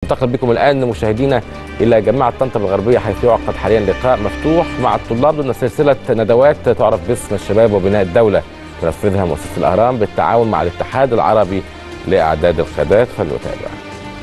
ننتقل بكم الان مشاهدينا الى جامعه طنطا الغربيه حيث يعقد حاليا لقاء مفتوح مع الطلاب ضمن سلسله ندوات تعرف باسم الشباب وبناء الدوله تنفذها مؤسسه الاهرام بالتعاون مع الاتحاد العربي لاعداد القيادات فلنتابع.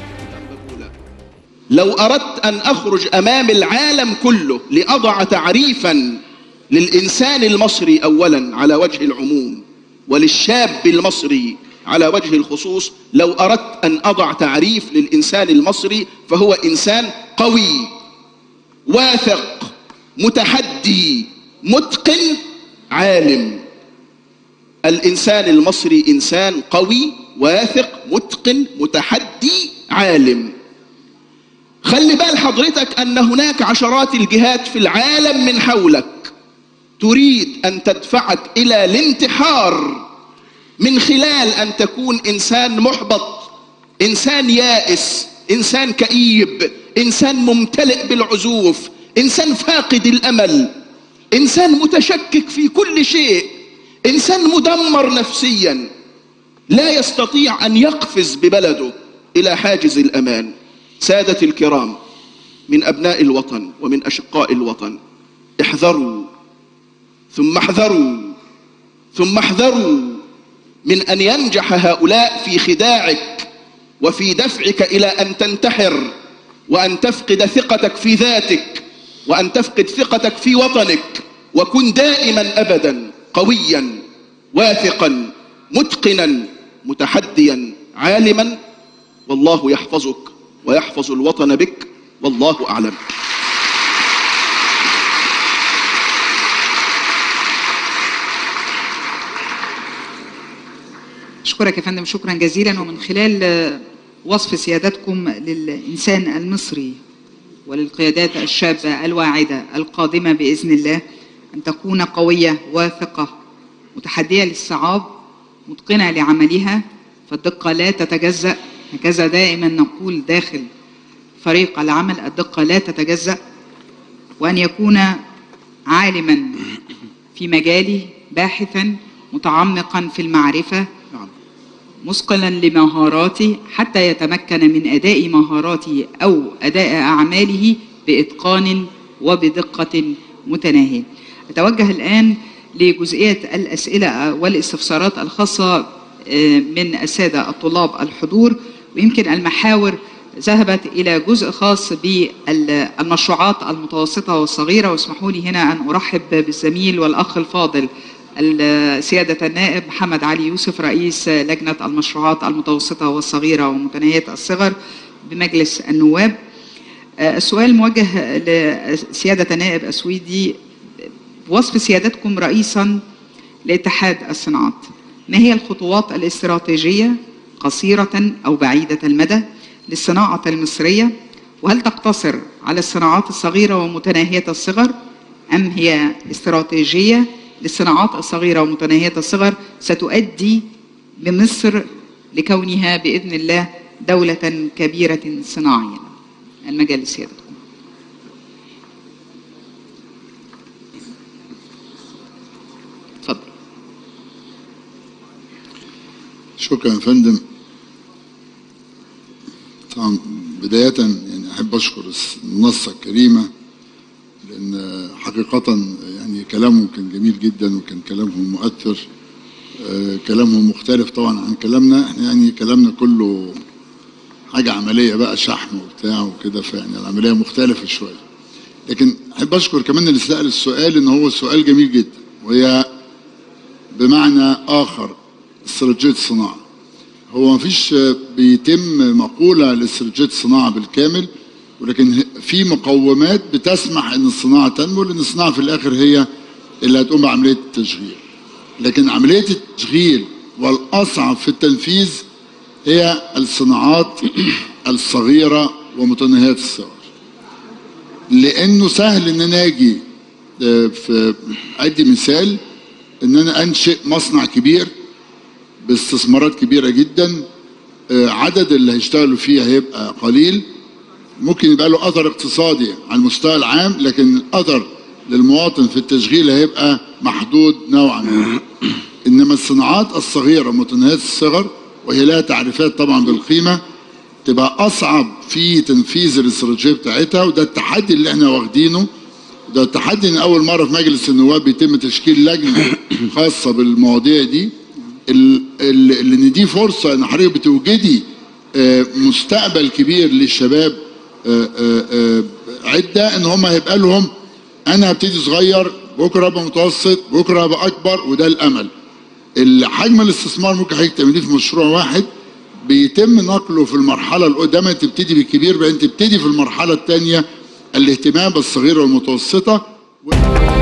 لو اردت ان اخرج امام العالم كله لاضع تعريفا للانسان المصري اولا على وجه العموم وللشاب المصري على وجه الخصوص لو اردت ان اضع تعريف للانسان المصري فهو انسان قوي واثق متحدي متقن عالم الانسان المصري انسان قوي واثق متقن متحدي عالم خلي بال حضرتك ان هناك عشرات الجهات في العالم من حولك تريد ان تدفعك الى الانتحار من خلال ان تكون انسان محبط انسان يائس انسان كئيب انسان ممتلئ بالعزوف انسان فاقد الامل انسان متشكك في كل شيء انسان مدمر نفسيا لا يستطيع ان يقفز ببلده الى حاجز الامان سادتي الكرام من ابناء الوطن ومن اشقاء الوطن احذروا ثم احذروا ثم احذروا من ان ينجح هؤلاء في خداعك وفي دفعك الى ان تنتحر وان تفقد ثقتك في ذاتك وان تفقد ثقتك في وطنك وكن دائما ابدا قويا واثقا متقنا متحديا عالما والله يحفظك ويحفظ الوطن بك والله اعلم أشكرك يا فندم شكرا جزيلا ومن خلال آه، وصف سيادتكم للإنسان المصري وللقيادات الشابة الواعدة القادمة بإذن الله أن تكون قوية واثقة متحدية للصعاب متقنة لعملها فالدقة لا تتجزأ هكذا دائما نقول داخل فريق العمل الدقة لا تتجزأ وأن يكون عالما في مجاله باحثا متعمقا في المعرفة نعم مثقلا لمهاراته حتى يتمكن من اداء مهاراته او اداء اعماله باتقان وبدقه متناهيه. اتوجه الان لجزئيه الاسئله والاستفسارات الخاصه آه، من الساده الطلاب الحضور ويمكن المحاور ذهبت الى جزء خاص بالمشروعات المتوسطه والصغيره واسمحوا لي هنا ان ارحب بالزميل والاخ الفاضل ال- سيادة النائب محمد علي يوسف رئيس لجنة المشروعات المتوسطة والصغيرة ومتناهية الصغر بمجلس النواب آه، السؤال موجه لسيادة النائب السويدي وصف سيادتكم رئيسا لاتحاد الصناعات ما هي الخطوات الاستراتيجية قصيرة أو بعيدة المدى للصناعة المصرية وهل تقتصر على الصناعات الصغيرة ومتناهية الصغر أم هي استراتيجية للصناعات الصغيرة ومتناهية الصغر ستؤدي بمصر لكونها بإذن الله دولة كبيرة صناعيا المجال لسيادتكم تفضل شكرا يا فندم طبعا بداية يعني أحب أشكر المنصة الكريمة لأن حقيقة يعني كلامهم كان جميل جدا وكان كلامهم مؤثر آه، كلامهم مختلف طبعا عن كلامنا احنا يعني كلامنا كله حاجة عملية بقى شحن وبتاع وكده فيعني العملية مختلفة شوية لكن أحب أشكر كمان اللي سأل السؤال إن هو سؤال جميل جدا وهي بمعنى آخر استراتيجية الصناعة هو مفيش بيتم مقولة لاستراتيجية الصناعة بالكامل ولكن في مقومات بتسمح ان الصناعة تنمو لان الصناعة في الاخر هي اللي هتقوم بعملية التشغيل لكن عملية التشغيل والاصعب في التنفيذ هي الصناعات الصغيرة ومتناهية الصغر لانه سهل ان انا اجي آه، في ادي مثال ان انا انشئ مصنع كبير باستثمارات كبيره جدا آه، عدد اللي هيشتغلوا فيه هيبقى قليل ممكن يبقى له اثر اقتصادي على المستوى العام لكن الاثر للمواطن في التشغيل هيبقى محدود نوعا ما انما الصناعات الصغيره متناهيه الصغر وهي لها تعريفات طبعا بالقيمه تبقى اصعب في تنفيذ الاستراتيجيه بتاعتها وده التحدي اللي احنا واخدينه ده التحدي ان اول مره في مجلس النواب بيتم تشكيل لجنه خاصه بالمواضيع دي ال- ال- اللي ان دي فرصه ان حضرتك بتوجدي آه، مستقبل كبير للشباب آه، آه، آه، عده ان هم هيبقى لهم انا هبتدي صغير بكره ابقى متوسط بكره ابقى اكبر وده الامل حجم الاستثمار ممكن حضرتك تعمليه في مشروع واحد بيتم نقله في المرحله القدامى تبتدي بالكبير بعدين تبتدي في المرحله الثانيه الاهتمام بالصغيره والمتوسطه